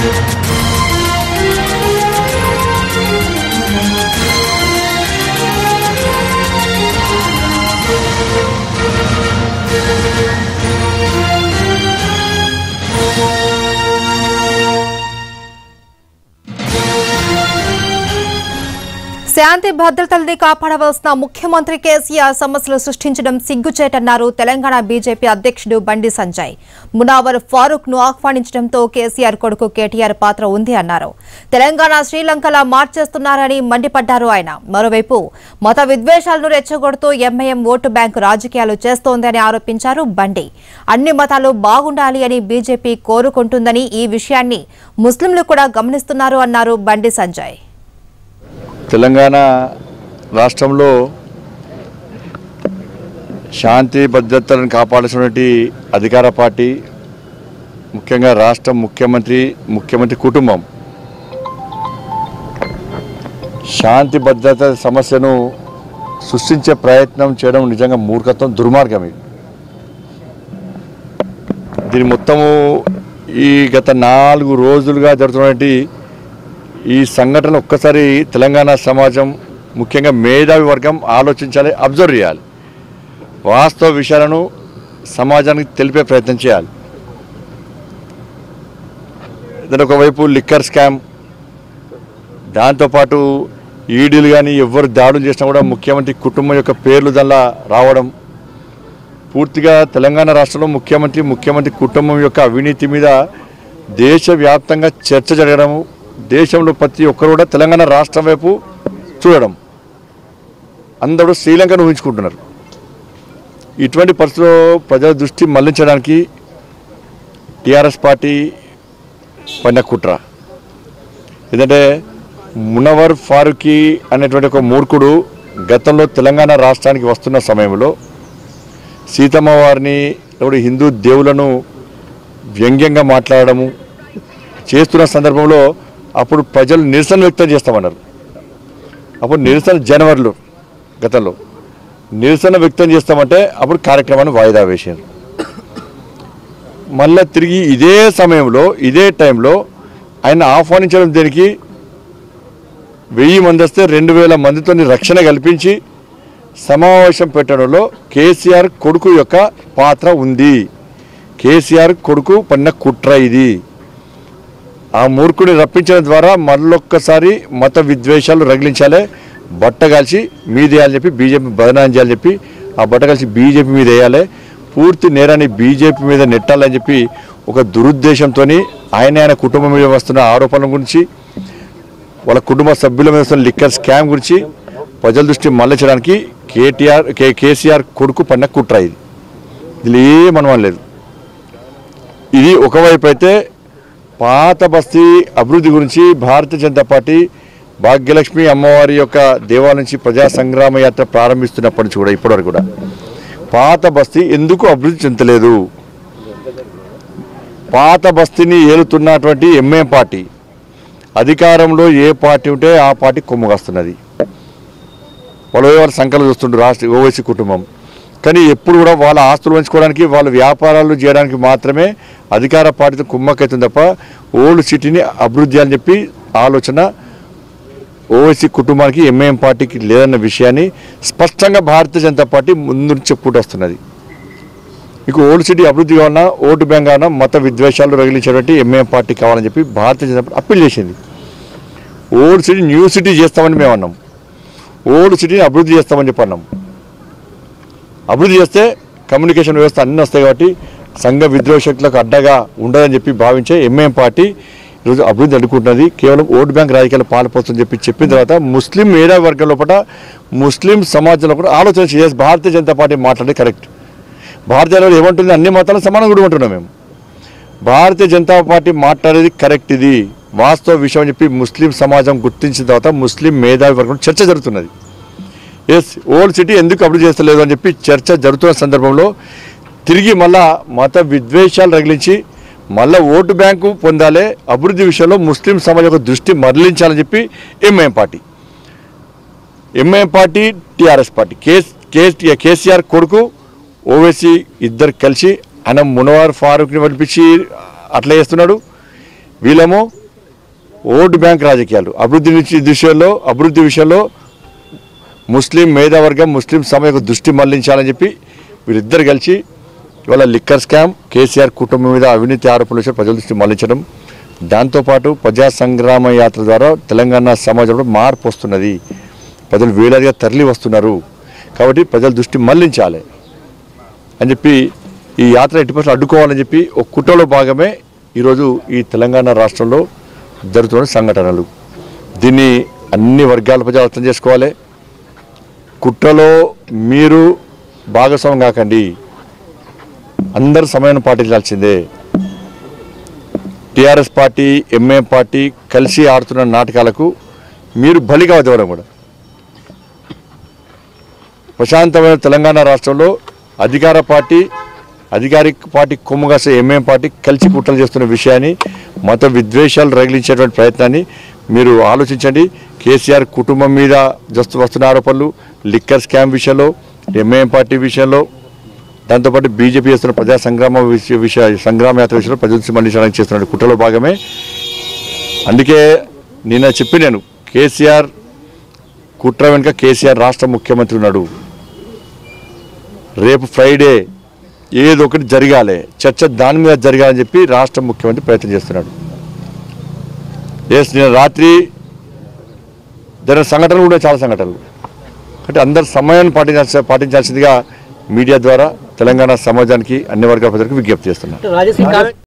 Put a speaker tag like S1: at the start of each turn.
S1: శాంతి భద్రతల్ని కాపాడవలసిన ముఖ్యమంత్రి కేసీఆర్ సమస్యలు సృష్టించడం సిగ్గుచేటన్నారు తెలంగాణ బీజేపీ అధ్యక్షుడు బండి సంజయ్ మునావర్ ఫారూక్ ను ఆహ్వానించడంతో కేసీఆర్ కొడుకు కేటీఆర్ పాత్ర ఉంది అన్నారు తెలంగాణ శ్రీలంకలా మార్చేస్తున్నారని మండిపడ్డారు ఆయన మరోవైపు మత విద్వేషాలను రెచ్చగొడుతూ ఎంఐఎం ఓటు బ్యాంకు రాజకీయాలు చేస్తోందని ఆరోపించారు బండి అన్ని మతాలు బాగుండాలి అని బీజేపీ కోరుకుంటుందని ఈ విషయాన్ని ముస్లింలు కూడా గమనిస్తున్నారు అన్నారు బండి సంజయ్
S2: తెలంగాణ రాష్ట్రంలో శాంతి భద్రతలను కాపాడాల్సినటువంటి అధికార పార్టీ ముఖ్యంగా రాష్ట్ర ముఖ్యమంత్రి ముఖ్యమంత్రి కుటుంబం శాంతి భద్రత సమస్యను సృష్టించే ప్రయత్నం చేయడం నిజంగా మూర్ఖత్వం దుర్మార్గం ఇది దీని మొత్తము ఈ గత నాలుగు రోజులుగా జరుగుతున్నటువంటి ఈ సంఘటన ఒక్కసారి తెలంగాణ సమాజం ముఖ్యంగా మేధావి వర్గం ఆలోచించాలి అబ్జర్వ్ చేయాలి వాస్తవ విషయాలను సమాజానికి తెలిపే ప్రయత్నం చేయాలి దాని ఒకవైపు లిక్కర్ స్కామ్ దాంతోపాటు ఈడీలు కానీ ఎవరు దాడులు చేసినా కూడా ముఖ్యమంత్రి కుటుంబం యొక్క పేర్లు దానిలో రావడం పూర్తిగా తెలంగాణ రాష్ట్రంలో ముఖ్యమంత్రి ముఖ్యమంత్రి కుటుంబం యొక్క అవినీతి మీద దేశవ్యాప్తంగా చర్చ జరగడము దేశంలో ప్రతి ఒక్కరు కూడా తెలంగాణ రాష్ట్రం వైపు చూడడం అందరూ శ్రీలంకను ఊహించుకుంటున్నారు ఇటువంటి పరిస్థితుల్లో ప్రజల దృష్టి మళ్లించడానికి టీఆర్ఎస్ పార్టీ పైన కుట్ర ఎందుకంటే మునవర్ ఫారూఖీ అనేటువంటి ఒక మూర్ఖుడు గతంలో తెలంగాణ రాష్ట్రానికి వస్తున్న సమయంలో సీతమ్మ వారిని లేకపోతే హిందూ దేవులను వ్యంగ్యంగా మాట్లాడడము చేస్తున్న సందర్భంలో అప్పుడు ప్రజలు నిరసన వ్యక్తం చేస్తామన్నారు అప్పుడు నిరసన జనవరిలో గతంలో నిరసన వ్యక్తం చేస్తామంటే అప్పుడు కార్యక్రమాన్ని వాయిదా వేశారు మళ్ళా తిరిగి ఇదే సమయంలో ఇదే టైంలో ఆయన ఆహ్వానించడం దేనికి వెయ్యి మంది వస్తే రెండు వేల మందితో రక్షణ కల్పించి సమావేశం పెట్టడంలో కేసీఆర్ కొడుకు యొక్క పాత్ర ఉంది కేసీఆర్ కొడుకు పడిన కుట్ర ఇది ఆ మూర్ఖుని రప్పించడం ద్వారా మళ్ళొక్కసారి మత విద్వేషాలు రగిలించాలి బట్ట కాల్చి మీదేయాలని చెప్పి బీజేపీ బదనాం చేయాలని చెప్పి ఆ బట్ట కలిసి బీజేపీ మీద వేయాలి పూర్తి నేరాన్ని బీజేపీ మీద నెట్టాలని చెప్పి ఒక దురుద్దేశంతో ఆయన ఆయన కుటుంబం మీద వస్తున్న ఆరోపణల గురించి వాళ్ళ కుటుంబ సభ్యుల మీద వస్తున్న లిక్కర్ స్కామ్ గురించి ప్రజల దృష్టి మళ్ళించడానికి కేటీఆర్ కే కేసీఆర్ కొడుకు పడిన కుట్ర ఇది ఇది ఏమనవం లేదు ఇది ఒకవైపు అయితే పాత బస్తీ అభివృద్ధి గురించి భారతీయ జనతా పార్టీ భాగ్యలక్ష్మి అమ్మవారి యొక్క దేవాలయం నుంచి ప్రజా సంగ్రామ యాత్ర ప్రారంభిస్తున్నప్పటి నుంచి కూడా ఇప్పటివరకు కూడా పాత బస్తీ ఎందుకు అభివృద్ధి చెందలేదు పాత బస్తీని ఏలుతున్నటువంటి ఎంఏ పార్టీ అధికారంలో ఏ పార్టీ ఉంటే ఆ పార్టీ కొమ్ముగాస్తున్నది వాళ్ళు వాళ్ళ సంకలం చూస్తుండ్రు రాష్ట్ర ఓవైసీ కుటుంబం కానీ ఎప్పుడు కూడా వాళ్ళ ఆస్తులు పంచుకోవడానికి వాళ్ళ వ్యాపారాలు చేయడానికి మాత్రమే అధికార పార్టీతో కుమ్మకైతుంది తప్ప ఓల్డ్ సిటీని అభివృద్ధి అని చెప్పి ఆలోచన ఓవైసీ కుటుంబానికి ఎంఐఎం పార్టీకి లేదన్న విషయాన్ని స్పష్టంగా భారతీయ జనతా పార్టీ ముందు నుంచి చెప్పుకుంటూ వస్తున్నది మీకు ఓల్డ్ సిటీ అభివృద్ధి కావాలన్నా ఓటు బ్యాంక్ కావాలన్నా మత విద్వేషాలు రగిలించేటువంటి ఎంఐఎం పార్టీ కావాలని చెప్పి భారతీయ జనతా పార్టీ అప్పీల్ చేసింది ఓల్డ్ సిటీ న్యూ సిటీ చేస్తామని మేము అన్నాం ఓల్డ్ సిటీని అభివృద్ధి చేస్తామని చెప్పి అన్నాం అభివృద్ధి చేస్తే కమ్యూనికేషన్ వ్యవస్థ అన్నీ వస్తాయి కాబట్టి సంఘ విద్రోహ శక్తులకు అడ్డగా ఉండదని చెప్పి భావించే ఎంఐఎం పార్టీ ఈరోజు అభివృద్ధి అడ్డుకుంటున్నది కేవలం ఓటు బ్యాంక్ రాజకీయాలు పాల్పోతుందని చెప్పి చెప్పిన తర్వాత ముస్లిం మేధావి వర్గం లోపల ముస్లిం సమాజంలో కూడా ఆలోచన చేసి భారతీయ జనతా పార్టీ మాట్లాడేది కరెక్ట్ భారతీయ జనతా ఏమంటుంది అన్ని మతాలను సమానం కూడా ఉంటున్నాం మేము భారతీయ జనతా పార్టీ మాట్లాడేది కరెక్ట్ ఇది వాస్తవ విషయం అని చెప్పి ముస్లిం సమాజం గుర్తించిన తర్వాత ముస్లిం మేధావి వర్గం చర్చ జరుగుతున్నది ఎస్ ఓల్డ్ సిటీ ఎందుకు అభివృద్ధి చేస్తలేదు అని చెప్పి చర్చ జరుగుతున్న సందర్భంలో తిరిగి మళ్ళా మత విద్వేషాలు రగిలించి మళ్ళా ఓటు బ్యాంకు పొందాలి అభివృద్ధి విషయంలో ముస్లిం సమాజం యొక్క దృష్టి మరలించాలని చెప్పి MIM party MIM party TRS party కేస్ కేస్ కేసీఆర్ కొడుకు ఓవైసీ ఇద్దరు కలిసి ఆయన మునవార్ ఫారూక్ని పంపించి అట్లా చేస్తున్నాడు వీళ్ళేమో ఓటు బ్యాంక్ రాజకీయాలు అభివృద్ధి నుంచి విషయంలో అభివృద్ధి విషయంలో ముస్లిం మేధావర్గం ముస్లిం సమాజకు దృష్టి మళ్లించాలని చెప్పి వీరిద్దరు కలిసి ఇవాళ లిక్కర్ స్కామ్ కేసీఆర్ కుటుంబం మీద అవినీతి ఆరోపణలు వచ్చి ప్రజల దృష్టి మళ్లించడం దాంతోపాటు ప్రజా సంగ్రామ యాత్ర ద్వారా తెలంగాణ సమాజంలో మార్పు వస్తున్నది ప్రజలు వేలాదిగా తరలి వస్తున్నారు కాబట్టి ప్రజల దృష్టి మళ్లించాలి అని చెప్పి ఈ యాత్ర ఎట్టి పరిస్థితుల్లో అడ్డుకోవాలని చెప్పి ఒక కుట్రలో భాగమే ఈరోజు ఈ తెలంగాణ రాష్ట్రంలో జరుగుతున్న సంఘటనలు దీన్ని అన్ని వర్గాల ప్రజలు అర్థం చేసుకోవాలి కుట్రలో మీరు భాగస్వామ్యం కాకండి అందరు సమయాన్ని పాటించాల్సిందే టీఆర్ఎస్ పార్టీ ఎంఏ పార్టీ కలిసి ఆడుతున్న నాటకాలకు మీరు బలి కావద్దు ఎవరు కూడా ప్రశాంతమైన తెలంగాణ రాష్ట్రంలో అధికార పార్టీ అధికారిక పార్టీ కొమ్ముగాసే ఎంఏం పార్టీ కలిసి కుట్రలు చేస్తున్న విషయాన్ని మత విద్వేషాలు రగిలించేటువంటి ప్రయత్నాన్ని మీరు ఆలోచించండి కేసీఆర్ కుటుంబం మీద జస్తు వస్తున్న ఆరోపణలు లిక్కర్ స్కామ్ విషయంలో ఎంఏఎం పార్టీ విషయంలో దాంతోపాటు బీజేపీ చేస్తున్న ప్రజా సంగ్రామ విషయ విషయ సంగ్రామ యాత్ర విషయంలో ప్రజలు మళ్లించడానికి చేస్తున్న కుట్రలో భాగమే అందుకే నిన్న చెప్పి నేను కేసీఆర్ కుట్ర వెనుక కేసీఆర్ రాష్ట్ర ముఖ్యమంత్రి ఉన్నాడు రేపు ఫ్రైడే ఏదో ఒకటి జరగాలి చర్చ దాని మీద జరగాలని చెప్పి రాష్ట్ర ముఖ్యమంత్రి ప్రయత్నం చేస్తున్నాడు ఎస్ నిన్న రాత్రి జరిగిన సంఘటనలు కూడా చాలా సంఘటనలు అంటే అందరు సమయాన్ని పాటించాల్సి పాటించాల్సిందిగా మీడియా ద్వారా తెలంగాణ సమాజానికి అన్ని వర్గాల ప్రజలకు విజ్ఞప్తి చేస్తున్నాను
S3: రాజశ్రీ